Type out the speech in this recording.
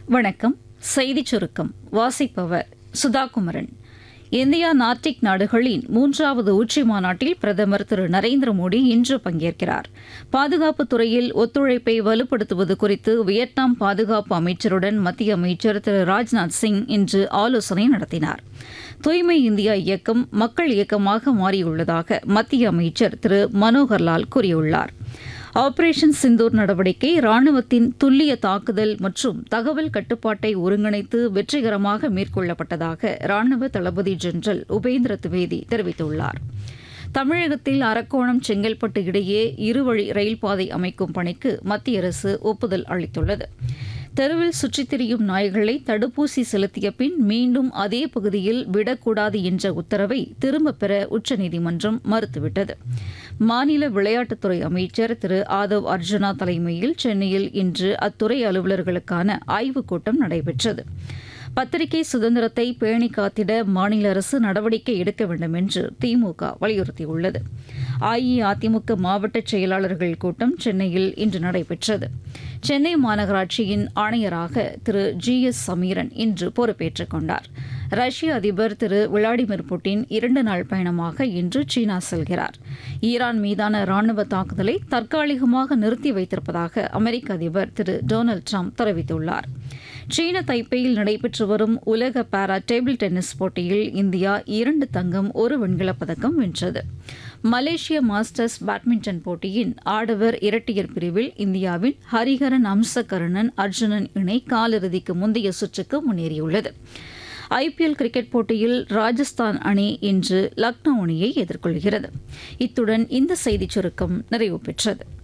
வணக்கம் செய்திச் சுருக்கம் வாசிப்பவர் சுதாகுமரன் இந்தியா நார்டிக் நாடுகளின் மூன்றாவது உச்சி மாநாட்டில் பிரதமர் திரு நரேந்திர மோடி இன்று பங்கேற்கிறார் பாதுகாப்புத் துறையில் ஒத்துழைப்பை வலுப்படுத்துவது குறித்து வியட்நாம் பாதுகாப்பு அமைச்சருடன் மத்திய அமைச்சர் திரு ராஜ்நாத் சிங் இன்று ஆலோசனை நடத்தினார் தூய்மை இந்தியா இயக்கம் மக்கள் இயக்கமாக மாறியுள்ளதாக மத்திய அமைச்சர் திரு மனோகர்லால் கூறியுள்ளார் ஆபரேஷன் சிந்தூர் நடவடிக்கை ராணுவத்தின் துல்லிய தாக்குதல் மற்றும் தகவல் கட்டுப்பாட்டை ஒருங்கிணைத்து வெற்றிகரமாக மேற்கொள்ளப்பட்டதாக ராணுவ தளபதி ஜெனரல் உபேந்திர திவேதி தெரிவித்துள்ளார் தமிழகத்தில் அரக்கோணம் செங்கல்பட்டு இடையே இருவழி ரயில் பாதை அமைக்கும் பணிக்கு மத்திய அரசு ஒப்புதல் அளித்துள்ளது தெருவில் சுற்றித் திரியும் நாய்களை தடுப்பூசி செலுத்திய பின் மீண்டும் அதே பகுதியில் விடக்கூடாது என்ற உத்தரவை திரும்பப் பெற உச்சநீதிமன்றம் மறுத்துவிட்டது மாநில விளையாட்டுத்துறை அமைச்சர் திரு ஆதவ் அர்ஜுனா தலைமையில் சென்னையில் இன்று அத்துறை அலுவலர்களுக்கான ஆய்வுக் கூட்டம் நடைபெற்றது பத்திரிகை சுதந்திரத்தை பேணி காத்திட மாநில அரசு நடவடிக்கை எடுக்க வேண்டும் என்று திமுக வலியுறுத்தியுள்ளது அஇஅதிமுக மாவட்ட செயலாளர்கள் கூட்டம் சென்னையில் இன்று நடைபெற்றது சென்னை மாநகராட்சியின் ஆணையராக திரு ஜி எஸ் சமீரன் இன்று பொறுப்பேற்றுக் கொண்டார் ரஷ்ய அதிபர் திரு விளாடிமிர் புட்டின் இரண்டு நாள் பயணமாக இன்று சீனா செல்கிறார் ஈரான் மீதான ராணுவ தாக்குதலை தற்காலிகமாக நிறுத்தி வைத்திருப்பதாக அமெரிக்க அதிபர் திரு டொனால்டு ட்ரம்ப் தெரிவித்துள்ளார் சீன தைப்பேயில் நடைபெற்று வரும் உலக பாரா டேபிள் டென்னிஸ் போட்டியில் இந்தியா இரண்டு தங்கம் ஒரு வெண்கலப் பதக்கம் வென்றது மலேசிய மாஸ்டர்ஸ் பேட்மிண்டன் போட்டியின் ஆடவர் இரட்டையர் பிரிவில் இந்தியாவின் ஹரிஹரன் அம்சகருணன் அர்ஜுனன் இணை காலிறுதிக்கு முந்தைய சுற்றுக்கு முன்னேறியுள்ளது ஐபிஎல் கிரிக்கெட் போட்டியில் ராஜஸ்தான் அணி இன்று லக்னோ அணியை எதிர்கொள்கிறது இத்துடன் இந்த செய்திச் சுருக்கம் நிறைவு பெற்றது